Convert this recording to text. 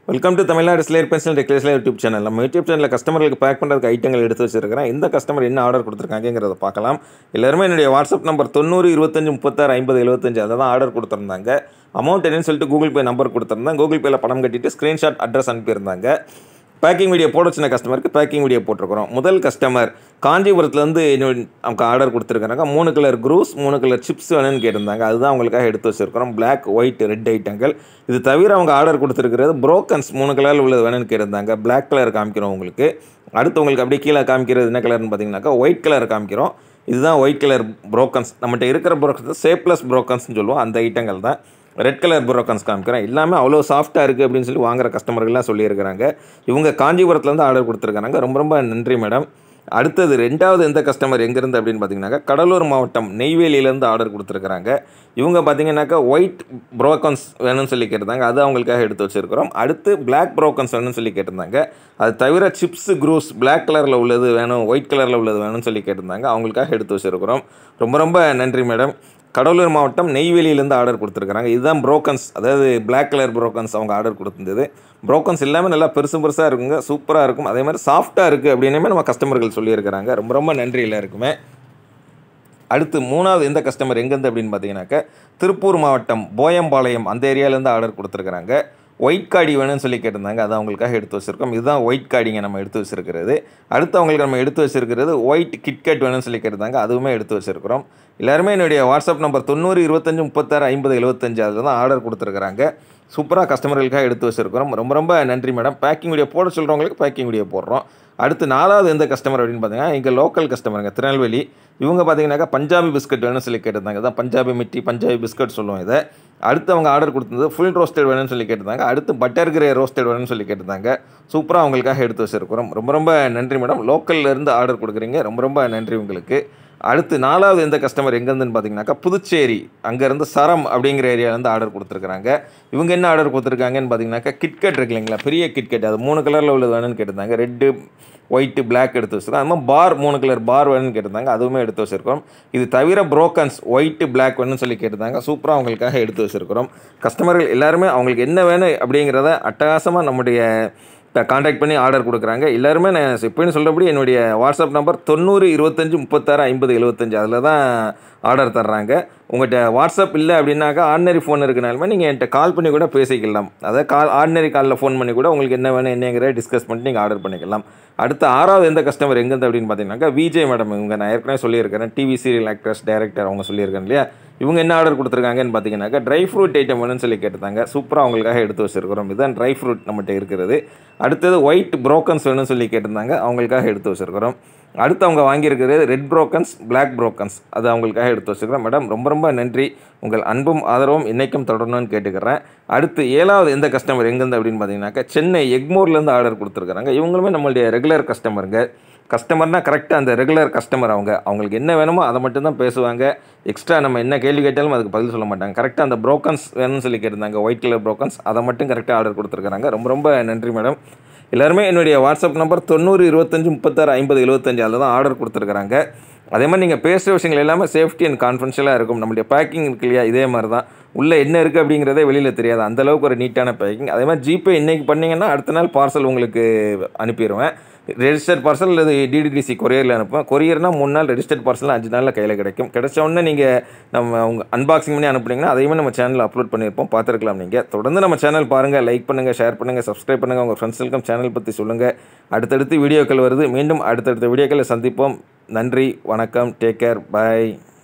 welcome to Tamil Nadu slate pencil டெக்லேஸ்ல YouTube channel நம்ம YouTube சேனலில் கஸ்டமர்களுக்கு பேக் பண்ணுறதுக்கு ஐட்டங்கள் எடுத்து வச்சிருக்கிறேன் இந்த கஸ்டமர் என்ன ஆர்டர் கொடுத்துருக்காங்கிறத பார்க்கலாம் எல்லாருமே என்னுடைய வாட்ஸ்அப் நம்பர் தொண்ணூறு இருபத்தஞ்சு முப்பத்தாறு ஐம்பது எழுபத்தஞ்சு அதை தான் ஆர்டர் கொடுத்துருந்தாங்க அமௌண்ட் என்னன்னு சொல்லிட்டு கூகுள் பே நம்பர் கொடுத்துருந்தேன் கூகுள் பேயில் பணம் கட்டிட்டு ஸ்க்ரீன்ஷாட் அட்ரஸ் அனுப்பியிருந்தாங்க பேக்கிங் வீடியோ போட வச்சின கஸ்டமருக்கு பேக்கிங் வீடியோ போட்டிருக்கிறோம் முதல் கஸ்டமர் காஞ்சிபுரத்துலேருந்து நமக்கு ஆர்டர் கொடுத்துருக்காங்க மூணு கலர் குரூஸ் மூணு கலர் சிப்ஸ் வேணும்னு கேட்டிருந்தாங்க அதுதான் அவங்களுக்காக எடுத்து வச்சிருக்கிறோம் பிளாக் ஒயிட் ரெட் ஐட்டங்கள் இது தவிர அவங்க ஆர்டர் கொடுத்துருக்கிறது புரோக்கன்ஸ் மூணு கலரில் உள்ளது வேணும்னு கேட்டிருந்தாங்க பிளாக் கலர் காமிக்கிறோம் உங்களுக்கு அடுத்து உங்களுக்கு அப்படியே கீழே காமிக்கிறது என்ன கலர்னு பார்த்தீங்கன்னாக்கா ஒயிட் கலர் காமிக்கிறோம் இதுதான் ஒயிட் கலர் புரோக்கன்ஸ் நம்மகிட்ட இருக்கிற புரோக்கன்ஸ் சேப்லஸ் புரோக்கன்ஸ்னு சொல்லுவோம் அந்த ஐட்டங்கள் தான் ரெட் கலர் புரோக்கன்ஸ் காமிக்கிறேன் எல்லாமே அவ்வளோ சாஃப்ட்டாக இருக்குது அப்படின்னு சொல்லி வாங்குற கஸ்டமர்கள்லாம் சொல்லியிருக்கிறாங்க இவங்க காஞ்சிபுரத்துலேருந்து ஆர்டர் கொடுத்துருக்காங்க ரொம்ப ரொம்ப நன்றி மேடம் அடுத்தது ரெண்டாவது எந்த கஸ்டமர் எங்கேருந்து அப்படின்னு பார்த்தீங்கன்னாக்கா கடலூர் மாவட்டம் நெய்வேலியிலேருந்து ஆர்டர் கொடுத்துருக்காங்க இவங்க பார்த்தீங்கன்னாக்கா ஒயிட் புரோக்கன்ஸ் வேணும்னு சொல்லி கேட்டிருந்தாங்க அது அவங்களுக்காக எடுத்து வச்சுருக்கிறோம் அடுத்து பிளாக் புரோக்கன்ஸ் வேணும்னு சொல்லி கேட்டிருந்தாங்க அது தவிர சிப்ஸ் குரூஸ் பிளாக் கலரில் உள்ளது வேணும் ஒயிட் கலரில் உள்ளது வேணும்னு சொல்லி கேட்டிருந்தாங்க அவங்களுக்காக எடுத்து வச்சுருக்கிறோம் ரொம்ப ரொம்ப நன்றி மேடம் கடலூர் மாவட்டம் நெய்வேலியிலேருந்து ஆர்டர் கொடுத்துருக்காங்க இதுதான் புரோக்கன்ஸ் அதாவது பிளாக் கலர் புரோக்கன்ஸ் அவங்க ஆர்டர் கொடுத்துருந்தது புரோக்கன்ஸ் எல்லாமே நல்லா பெருசு பெருசாக இருக்குங்க சூப்பராக இருக்கும் அதே மாதிரி சாஃப்ட்டாக இருக்குது அப்படின்னே நம்ம கஸ்டமர்கள் சொல்லியிருக்கிறாங்க ரொம்ப ரொம்ப நன்றி எல்லாருக்குமே அடுத்து மூணாவது எந்த கஸ்டமர் எங்கேருந்து அப்படின்னு பார்த்தீங்கன்னாக்க திருப்பூர் மாவட்டம் போயம்பாளையம் அந்த ஏரியாவிலேருந்து ஆர்டர் கொடுத்துருக்குறாங்க ஒயிட் காடி வேணும்னு சொல்லி கேட்டிருந்தாங்க அதை அவங்களுக்காக எடுத்து வச்சுருக்கோம் இதுதான் ஒயிட் காடிங்க நம்ம எடுத்து வச்சுருக்கிறது அடுத்து அவங்களுக்கு நம்ம எடுத்து வச்சுருக்கிறது ஒயிட் கிட்கேட் வேணும்னு சொல்லி கேட்டிருந்தாங்க அதுவுமே எடுத்து வச்சுருக்கிறோம் எல்லாருமே என்னுடைய வாட்ஸ்அப் நம்பர் தொண்ணூறு இருபத்தஞ்சு முப்பத்தாறு ஐம்பது எழுபத்தஞ்சு அதில் தான் ஆர்டர் கொடுத்துருக்குறாங்க சூப்பராக கஸ்டமர்களுக்காக எடுத்து வச்சுருக்கிறோம் ரொம்ப ரொம்ப நன்றி மேடம் பேக்கிங் வீடியோ போட சொல்கிறவங்களுக்கு பேக்கிங் வீடியோ போடுறோம் அடுத்து நாலாவது எந்த கஸ்டமர் அப்படின்னு பார்த்தீங்கன்னா எங்கள் லோக்கல் கஸ்டமருங்க திருநெல்வேலி இவங்க பார்த்தீங்கன்னாக்கா பஞ்சாபி பிஸ்கட் வேணும்னு சொல்லி கேட்டிருந்தாங்க இதான் பஞ்சாபி மிட்டி பஞ்சாபி பிஸ்கட் சொல்லுவோம் இதை அடுத்து அவங்க ஆர்டர் கொடுத்தது ஃபுல் ரோஸ்டட் வேணும்னு சொல்லி கேட்டிருந்தாங்க அடுத்து பட்டர் கிரே ரோஸ்டட் வேணும்னு சொல்லி கேட்டிருந்தாங்க சூப்பராக அவங்களுக்காக எடுத்து வச்சுருக்கிறோம் ரொம்ப ரொம்ப நன்றி மேடம் லோக்கல்லேருந்து ஆர்டர் கொடுக்குறீங்க ரொம்ப ரொம்ப நன்றி உங்களுக்கு அடுத்து நாலாவது எந்த கஸ்டமர் எங்கேருந்துன்னு பார்த்தீங்கன்னாக்கா புதுச்சேரி அங்கேருந்து சரம் அப்படிங்கிற ஏரியாவிலேருந்து ஆர்டர் கொடுத்துருக்காங்க இவங்க என்ன ஆர்டர் கொடுத்துருக்காங்கன்னு பார்த்தீங்கன்னாக்கா கிட்கட் இருக்கு இல்லைங்களா பெரிய கிட்கட் அது மூணு கலரில் உள்ளது வேணும்னு கேட்டிருந்தாங்க ரெட்டு ஒயிட்டு பிளாக் எடுத்து வச்சுருக்கோம் அது மாதிரி பார் மூணு கலர் பார் வேணும்னு கேட்டிருந்தாங்க அதுவுமே எடுத்து வச்சுருக்கோம் இது தவிர புரோக்கன்ஸ் ஒயிட்டு பிளாக் வேணும்னு சொல்லி கேட்டிருந்தாங்க சூப்பராக அவங்களுக்காக எடுத்து வச்சுருக்கிறோம் கஸ்டமர்கள் எல்லாருமே அவங்களுக்கு என்ன வேணும் அப்படிங்கிறத அட்டகாசமாக நம்முடைய காண்டாக்ட் பண்ணி ஆர்டர் கொடுக்குறாங்க எல்லாருமே நான் எப்போயும் சொல்கிறபடி என்னுடைய வாட்ஸ்அப் நம்பர் தொண்ணூறு இருபத்தஞ்சி முப்பத்தாறு ஐம்பது எழுபத்தஞ்சு அதில் தான் ஆர்டர் தர்றாங்க உங்கள்கிட்ட வாட்ஸ்அப் இல்லை அப்படின்னாக்கா ஆர்டினரி ஃபோன் இருக்குனாலுமே நீங்கள் என்கிட்ட கால் பண்ணி கூட பேசிக்கலாம் அதாவது கால் ஆர்டினரி காலில் ஃபோன் பண்ணி கூட உங்களுக்கு என்ன வேணும் என்னங்கிற டிஸ்கஸ் பண்ணிட்டு நீங்கள் ஆர்டர் பண்ணிக்கலாம் அடுத்து ஆறாவது எந்த கஸ்டமர் எங்கேருந்து அப்படின்னு பார்த்தீங்கன்னாக்கா விஜய் மேடம் இவங்க நான் ஏற்கனவே சொல்லியிருக்கிறேன் டிவி சீரியல் ஆக்டர்ஸ் டேரக்டர் அவங்க சொல்லியிருக்கேன் இல்லையா இவங்க என்ன ஆர்டர் கொடுத்துருக்காங்கன்னு பார்த்தீங்கன்னாக்கா ட்ரை ஃப்ரூட் ஐட்டம் வேணும்னு சொல்லி கேட்டிருந்தாங்க சூப்பராக அவங்களுக்காக எடுத்து வச்சுருக்கிறோம் இதுதான் ட்ரை ஃப்ரூட் நம்மகிட்ட இருக்கிறது அடுத்தது ஒயிட் புரோக்கன்ஸ் வேணும்னு சொல்லி கேட்டிருந்தாங்க அவங்களுக்காக எடுத்து வச்சுருக்கிறோம் அடுத்து அவங்க வாங்கியிருக்கிறது ரெட் புரோக்கன்ஸ் பிளாக் புரோக்கன்ஸ் அது அவங்களுக்காக எடுத்து வச்சுக்கிறேன் மேடம் ரொம்ப ரொம்ப நன்றி உங்கள் அன்பும் ஆதரவும் இன்றைக்கும் தொடரணும்னு கேட்டுக்கிறேன் அடுத்து ஏழாவது எந்த கஸ்டமர் எங்கேருந்து அப்படின்னு பார்த்தீங்கன்னாக்கா சென்னை எக்மோர்லேருந்து ஆர்டர் கொடுத்துருக்குறாங்க இவங்களுமே நம்மளுடைய ரெகுலர் கஸ்டமருங்க கஸ்டமர்னால் கரெக்டாக அந்த ரெகுலர் கஸ்டமர் அவங்க அவங்களுக்கு என்ன வேணுமோ அதை மட்டும்தான் பேசுவாங்க எக்ஸ்ட்ரா நம்ம என்ன கேள்வி கேட்டாலும் அதுக்கு பதில் சொல்ல மாட்டாங்க கரெக்டாக அந்த ப்ரோக்கன்ஸ் வேணும்னு சொல்லி கேட்டிருந்தாங்க ஒயிட் கலர் ப்ரோக்கன்ஸ் அதை மட்டும் கரெக்டாக ஆர்டர் கொடுத்துருக்காங்க ரொம்ப ரொம்ப நன்றி மேடம் எல்லாருமே என்னுடைய வாட்ஸ்அப் நம்பர் தொண்ணூறு இருபத்தஞ்சி முப்பத்தாறு ஐம்பது எழுபத்தஞ்சு அதில் தான் ஆர்டர் கொடுத்துருக்குறாங்க அதே மாதிரி நீங்கள் பேசுகிற விஷயங்கள் எல்லாமே சேஃப்டி அண்ட் கான்ஃபிடென்ஷியலாக இருக்கும் நம்மளுடைய பேக்கிங் இருக்கு இல்லையா இதே மாதிரி தான் உள்ளே என்ன இருக்குது அப்படிங்கிறதே வெளியில் தெரியாது அந்தளவுக்கு ஒரு நீட்டான பேக்கிங் அதே மாதிரி ஜிபே இன்றைக்கி பண்ணிங்கன்னா அடுத்த நாள் பார்சல் உங்களுக்கு அனுப்பிடுவேன் ரெஜிஸ்டர்ட் பார்சல் அல்லது டிடிடிசி கொரியரில் அனுப்புவேன் கொரியர்னால் மூணு நாள் ரெஜிஸ்டர்ட் பார்சல் அஞ்சு நாளில் கையில் கிடைக்கும் கிடைச்ச உடனே நீங்கள் நம்ம உங்கள் அன்பாக்சிங் பண்ணி அனுப்புனீங்கன்னா அதையுமே நம்ம சேனலில் அப்லோட் பண்ணியிருப்போம் பார்த்துருக்கலாம் நீங்கள் தொடர்ந்து நம்ம சேனல் பாருங்கள் லைக் பண்ணுங்கள் ஷேர் பண்ணுங்கள் சப்ஸ்கிரைப் பண்ணுங்கள் உங்கள் ஃப்ரெண்ட்ஸுக்கும் சேனல் பற்றி சொல்லுங்கள் அடுத்தடுத்து வீடியோக்கள் வருது மீண்டும் அடுத்தடுத்த வீடியோக்களை சந்திப்போம் நன்றி வணக்கம் டேக் கேர் பாய்